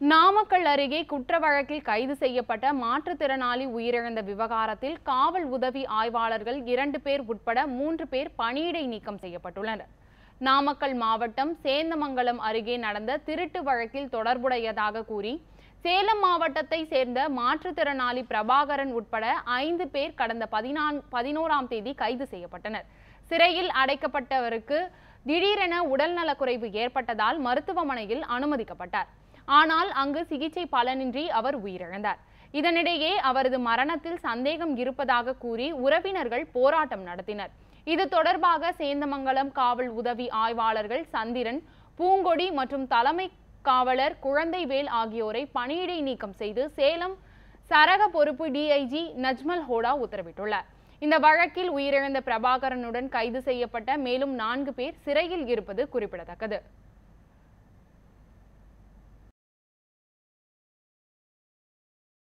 நாமக்கல் அருகே குற்ற வழக்கில் கைது செய்யப்பட்ட மாற்றுத்திறனாளி உயிரிழந்த விவகாரத்தில் காவல் உதவி ஆய்வாளர்கள் இரண்டு பேர் உட்பட மூன்று பேர் பணியிடை நீக்கம் செய்யப்பட்டுள்ளனர் நாமக்கல் மாவட்டம் சேந்தமங்கலம் அருகே நடந்த திருட்டு வழக்கில் தொடர்புடையதாக கூறி சேலம் மாவட்டத்தை சேர்ந்த மாற்றுத்திறனாளி பிரபாகரன் உட்பட ஐந்து பேர் கடந்த பதினான் பதினோராம் தேதி கைது செய்யப்பட்டனர் சிறையில் அடைக்கப்பட்டவருக்கு திடீரென உடல்நலக்குறைவு ஏற்பட்டதால் மருத்துவமனையில் அனுமதிக்கப்பட்டார் ஆனால் அங்கு சிகிச்சை பலனின்றி அவர் உயிரிழந்தார் இதனிடையே அவரது மரணத்தில் சந்தேகம் இருப்பதாக கூறி உறவினர்கள் போராட்டம் நடத்தினர் இது தொடர்பாக சேந்தமங்கலம் காவல் உதவி ஆய்வாளர்கள் சந்திரன் பூங்கொடி மற்றும் தலைமை காவலர் குழந்தைவேல் ஆகியோரை பணியிடை நீக்கம் செய்து சேலம் சரக பொறுப்பு டிஐஜி நஜ்மல் ஹோடா உத்தரவிட்டுள்ளார் இந்த வழக்கில் உயிரிழந்த பிரபாகரனுடன் கைது செய்யப்பட்ட மேலும் நான்கு பேர் சிறையில் இருப்பது குறிப்பிடத்தக்கது